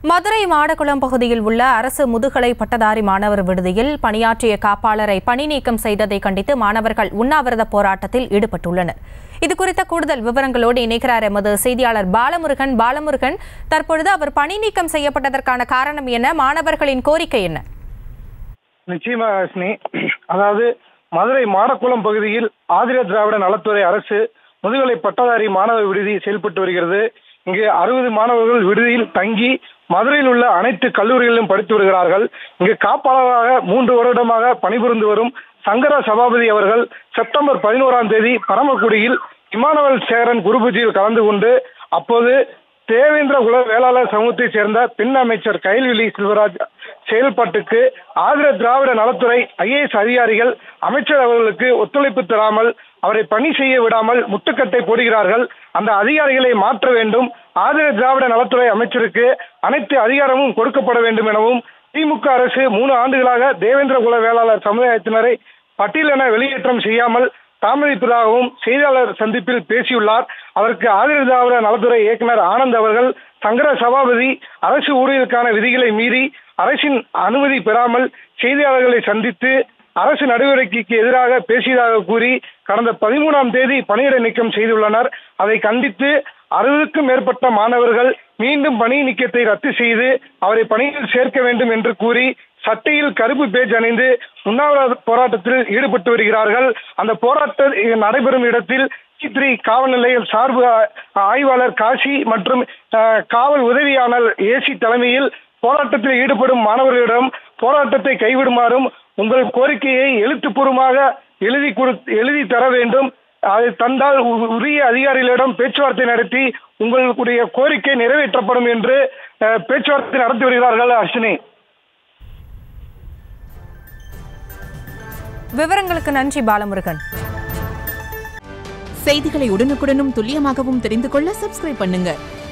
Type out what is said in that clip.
மதுரை மாடக்குளம் பகுதியில் உள்ள அரசு முதுகலை பட்டதாரி மாணவர் விடுதியில் பணியாற்றிய காப்பாளரை பணி நீக்கம் செய்ததை கண்டித்து மாணவர்கள் உண்ணாவிரத போராட்டத்தில் ஈடுபட்டுள்ளனர் இது குறித்த கூடுதல் விவரங்களோடு இணைக்கிறார் எமது செய்தியாளர் பாலமுருகன் பாலமுருகன் தற்பொழுது அவர் பணி நீக்கம் செய்யப்பட்டதற்கான காரணம் என்ன மாணவர்களின் கோரிக்கை என்ன நிச்சயமா ஹாசினி அதாவது மதுரை மாடக்குளம் பகுதியில் ஆதிர திராவிட நலத்துறை அரசு முதுகலை பட்டதாரி மாணவர் விடுதி செயல்பட்டு வருகிறது இங்கு அறுபது மாணவர்கள் விடுதியில் தங்கி மதுரையில் உள்ள அனைத்து கல்லூரிகளிலும் படித்து வருகிறார்கள் இங்கு காப்பாளராக மூன்று வருடமாக பணிபுரிந்து வரும் சங்கர சபாபதி அவர்கள் செப்டம்பர் பதினோராம் தேதி பரமக்குடியில் இமானுவல் சேரன் குருபூஜையில் கலந்து கொண்டு அப்போது தேவேந்திர குல வேளாளர் சமூகத்தைச் சேர்ந்த பெண் அமைச்சர் கைல்விழி செல்வராஜ் செயல்பாட்டுக்கு ஆந்திர திராவிட நலத்துறை ஐஏஎஸ் அதிகாரிகள் அமைச்சர் அவர்களுக்கு ஒத்துழைப்பு தராமல் அவரை பணி செய்ய விடாமல் முட்டுக்கட்டை போடுகிறார்கள் அந்த அதிகாரிகளை மாற்ற வேண்டும் ஆந்திர திராவிட நலத்துறை அமைச்சருக்கு அனைத்து அதிகாரமும் கொடுக்கப்பட வேண்டும் எனவும் திமுக அரசு மூணு ஆண்டுகளாக தேவேந்திர குல வேளாளர் சமுதாயத்தினரை பட்டியலென வெளியேற்றம் செய்யாமல் தாமதிப்பதாகவும் செய்தியாளர் சந்திப்பில் பேசியுள்ளார் அதற்கு ஆதிர திராவிட நலத்துறை இயக்குனர் ஆனந்த் அவர்கள் சங்கர சபாபதி அரசு ஊழியருக்கான விதிகளை மீறி அரசின் அனுமதி பெறாமல் செய்தியாளர்களை சந்தித்து அரசு நடவடிக்கைக்கு எதிராக பேசியதாக கூறி கடந்த பதிமூணாம் தேதி பணியிட நீக்கம் செய்துள்ளனர் அதை கண்டித்து அறுபதுக்கும் மேற்பட்ட மாணவர்கள் மீண்டும் பணி நீக்கத்தை ரத்து செய்து அவரை பணியில் சேர்க்க வேண்டும் என்று கூறி சட்டையில் கருப்பு பேஜ் அணிந்து உண்ணாவிரத போராட்டத்தில் ஈடுபட்டு வருகிறார்கள் அந்த போராட்டம் நடைபெறும் இடத்தில் த்ரீ காவல் நிலையம் சார்பு ஆய்வாளர் காசி மற்றும் அஹ், காவல் உதவியாளர் ஏசி தலைமையில் போராட்டத்தில் ஈடுபடும் மாணவர்களிடம் போராட்டத்தை கைவிடுமாறும் உங்கள் கோரிக்கையை எழுத்துப்பூர்வமாக எழுதி கொடு எழுதி தர வேண்டும் அதை தந்தால் உ- உரிய அதிகாரிகளிடம் பேச்சுவார்த்தை நடத்தி உங்களுடைய கோரிக்கை நிறைவேற்றப்படும் என்று அஹ், பேச்சுவார்த்தை நடத்தி வருகிறார்கள் அர்ஷினி விவரங்களுக்கு நன்றி பாலமுருகன் செய்திகளை உடனுக்குடனும் துல்லியமாகவும் தெரிந்து கொள்ள சப்ஸ்கிரைப் பண்ணுங்க